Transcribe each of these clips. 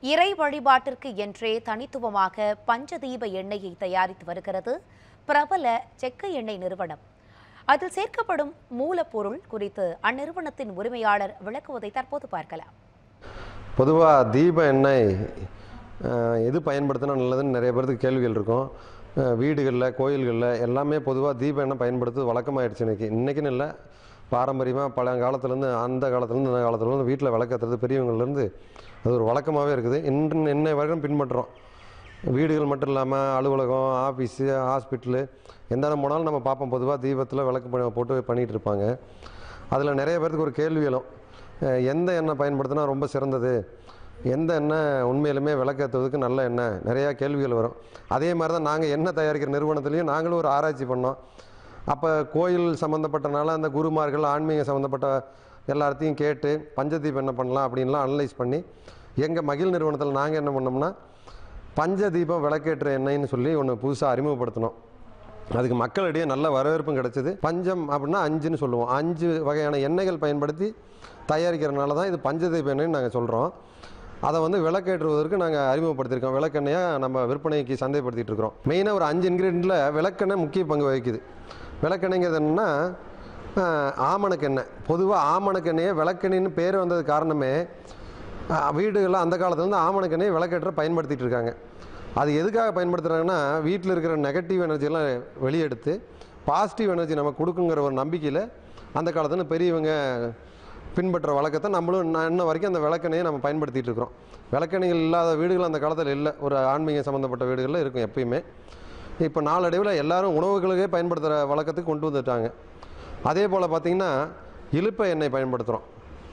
இறை வழிபாட்டிற்கு என்றே தனித்துவமாக பஞ்சதீப எண்ணெயை தயாரித்து வருகிறது பிரபல செக்க எண்ணெய் நிறுவனம் அதில் சேர்க்கப்படும் மூலப்பொருள் குறித்து அந்நிறுவனத்தின் உரிமையாளர் விளக்குவதை தற்போது பார்க்கலாம் பொதுவாக தீப எண்ணெய் அஹ், எது பயன்படுத்தினா நல்லதுன்னு நிறைய பேருக்கு கேள்விகள் இருக்கும் அஹ், வீடுகளில் கோயில்களில் எல்லாமே பொதுவாக தீப எண்ணெய் பயன்படுத்துவது வழக்கமாயிடுச்சு இன்னைக்கு இன்றைக்குன்னு இல்லை பாரம்பரியமாக பழைய காலத்துலேருந்து அந்த காலத்துலேருந்து இந்த காலத்துலேருந்து வீட்டில் விளக்கத்துறது பெரியவங்கள்லேருந்து அது ஒரு வழக்கமாகவே இருக்குது இன்று இன்னை வரைக்கும் பின்பற்றுறோம் வீடுகள் மட்டும் இல்லாமல் அலுவலகம் ஆஃபீஸு ஹாஸ்பிட்டலு எந்த இடம் போனாலும் நம்ம பார்ப்போம் பொதுவாக தீபத்தில் விளக்கு ப- போட்டு பண்ணிகிட்டு இருப்பாங்க அதில் நிறைய பேர்த்துக்கு ஒரு கேள்வி எழும் அஹ் எந்த எண்ணெய் பயன்படுத்தினா ரொம்ப சிறந்தது எந்த எண்ணெய் உண்மையிலுமே விளக்கேற்றுவதுக்கு நல்ல எண்ணெய் நிறையா கேள்விகள் வரும் அதே மாதிரி தான் நாங்கள் எண்ணெய் தயாரிக்கிற நிறுவனத்துலேயும் நாங்களும் ஒரு ஆராய்ச்சி பண்ணோம் அப்போ கோயில் சம்மந்தப்பட்டனால அந்த குருமார்கள் ஆன்மீக சம்மந்தப்பட்ட எல்லாத்தையும் கேட்டு பஞ்சதீபம் என்ன பண்ணலாம் அப்படின்லாம் அனலைஸ் பண்ணி எங்கள் மகிழ் நிறுவனத்தில் நாங்கள் என்ன பண்ணோம்னா பஞ்சதீபம் விளக்கேற்ற எண்ணெய்னு சொல்லி ஒன்று புதுசாக அறிமுகப்படுத்தினோம் அதுக்கு மக்களிடையே நல்ல வரவேற்பும் கிடைச்சது பஞ்சம் அப்படின்னா அஞ்சுன்னு சொல்லுவோம் அஞ்சு வகையான எண்ணெய்கள் பயன்படுத்தி தயாரிக்கிறனால தான் இது பஞ்சதீப எண்ணெய்னு நாங்கள் சொல்கிறோம் அதை வந்து விளக்கேற்றுவதற்கு நாங்கள் அறிமுகப்படுத்தியிருக்கோம் விளக்கெண்ணெயாக நம்ம விற்பனைக்கு சந்தைப்படுத்திட்டு இருக்கிறோம் மெயினாக ஒரு அஞ்சு இன்க்ரீடியண்ட்டில் விளக்கெண்ணெய் முக்கிய பங்கு வகிக்குது விளக்கெண்ணெய்ங்கிறது என்னென்னா ஆமணக்கெண்ணெய் பொதுவாக ஆமணக்கெண்ணெயை விளக்கெண்ணெய்னு பேர் வந்தது காரணமே வீடுகளில் அந்த காலத்துலேருந்து ஆமணக்கெண்ணெய் விளக்கேற்ற பயன்படுத்திட்டு இருக்காங்க அது எதுக்காக பயன்படுத்துகிறாங்கன்னா வீட்டில் இருக்கிற நெகட்டிவ் எனர்ஜியெல்லாம் வெளியெடுத்து பாசிட்டிவ் எனர்ஜி நமக்கு கொடுக்குங்கிற ஒரு நம்பிக்கையில் அந்த காலத்துல பெரியவங்க பின்பற்ற வழக்கத்தை நம்மளும் இன்ன- இன்ன வரைக்கும் அந்த விளக்கெண்ணையை நம்ம பயன்படுத்திட்டு இருக்கிறோம் விளக்கெண்ணைகள் இல்லாத வீடுகள் அந்த காலத்தில் இல்லை ஒரு ஆன்மீக சம்மந்தப்பட்ட வீடுகளில் இருக்கும் எப்பயுமே இப்போ நாளடைவில் எல்லாரும் உணவுகளுக்கே பயன்படுத்துகிற வழக்கத்துக்கு கொண்டு வந்துட்டாங்க அதே போல் பார்த்திங்கன்னா இலுப்பை எண்ணெய் பயன்படுத்துகிறோம்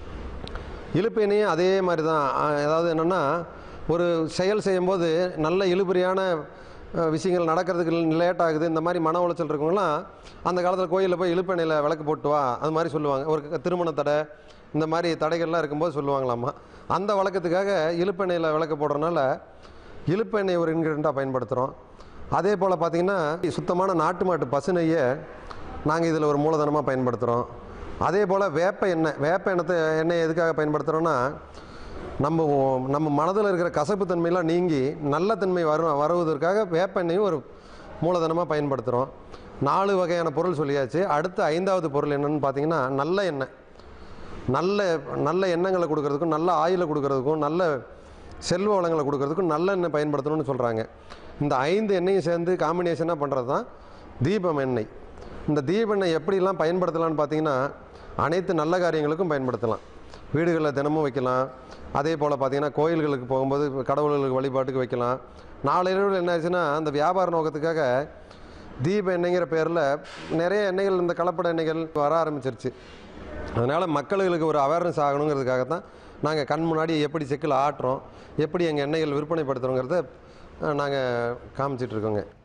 இழுப்பு எண்ணெயும் அதே மாதிரி தான் அஹ், அதாவது என்னென்னா ஒரு செயல் செய்யும்போது நல்ல இழுபறியான அஹ், விஷயங்கள் நடக்கிறதுக்கு லேட் ஆகுது இந்த மாதிரி மன உளைச்சல் இருக்கவங்களாம் அந்த காலத்தில் கோயிலில் போய் இழுப்பு எண்ணெயில் விளக்கு போட்டு வா அது மாதிரி சொல்லுவாங்க ஒரு க- திருமண தடை இந்த மாதிரி தடைகள்லாம் இருக்கும்போது சொல்லுவாங்களாமா அந்த வழக்கத்துக்காக இழுப்பு எண்ணெயில் விளக்கு போடுறதுனால இழுப்பு எண்ணெய் ஒரு இன்கிரிடியண்ட்டாக பயன்படுத்துகிறோம் அதே போல் பார்த்திங்கன்னா சுத்தமான நாட்டு மாட்டு பசு நெய்யை நாங்கள் இதில் ஒரு மூலதனமாக பயன்படுத்துகிறோம் அதே போல் வேப்ப எண்ணெய் வேப்ப எண்ணத்தை எண்ணெய் எதுக்காக பயன்படுத்துகிறோன்னா நம்ம ஓ- நம்ம மனதில் இருக்கிற கசப்பு தன்மையெல்லாம் நீங்கி நல்ல தன்மை வரும் வருவதற்காக வேப்ப எண்ணெயும் ஒரு மூலதனமாக பயன்படுத்துகிறோம் நாலு வகையான பொருள் சொல்லியாச்சு அடுத்த ஐந்தாவது பொருள் என்னன்னு பார்த்தீங்கன்னா நல்ல எண்ணெய் நல்ல நல்ல எண்ணங்களை கொடுக்கறதுக்கும் நல்ல ஆயிலை கொடுக்கறதுக்கும் நல்ல செல்வ வளங்களை கொடுக்கறதுக்கும் நல்ல எண்ணெய் பயன்படுத்தணும்னு சொல்கிறாங்க இந்த ஐந்து எண்ணெயும் சேர்ந்து காம்பினேஷனாக பண்ணுறது தான் தீபம் எண்ணெய் இந்த தீப எண்ணெய் எப்படிலாம் பயன்படுத்தலாம்னு பார்த்தீங்கன்னா அனைத்து நல்ல காரியங்களுக்கும் பயன்படுத்தலாம் வீடுகளில் தினமும் வைக்கலாம் அதே போல் பார்த்தீங்கன்னா கோயில்களுக்கு போகும்போது கடவுள்களுக்கு வழிபாட்டுக்கு வைக்கலாம் நாளடைவில் என்ன ஆச்சுன்னா அந்த வியாபார நோக்கத்துக்காக தீப எண்ணெய்ங்கிற பேரில் நிறைய எண்ணெய்கள் இந்த கலப்பட எண்ணெய்கள் வர ஆரம்பிச்சிருச்சு அதனால் மக்களுக்கு ஒரு அவேர்னஸ் ஆகணுங்கிறதுக்காக தான் நாங்கள் கண் முன்னாடி எப்படி செக்கில் ஆட்டுறோம் எப்படி எங்கள் எண்ணெய்கள் விற்பனைப்படுத்துகிறோங்கிறத நாங்கள் காமிச்சிட்ருக்கோங்க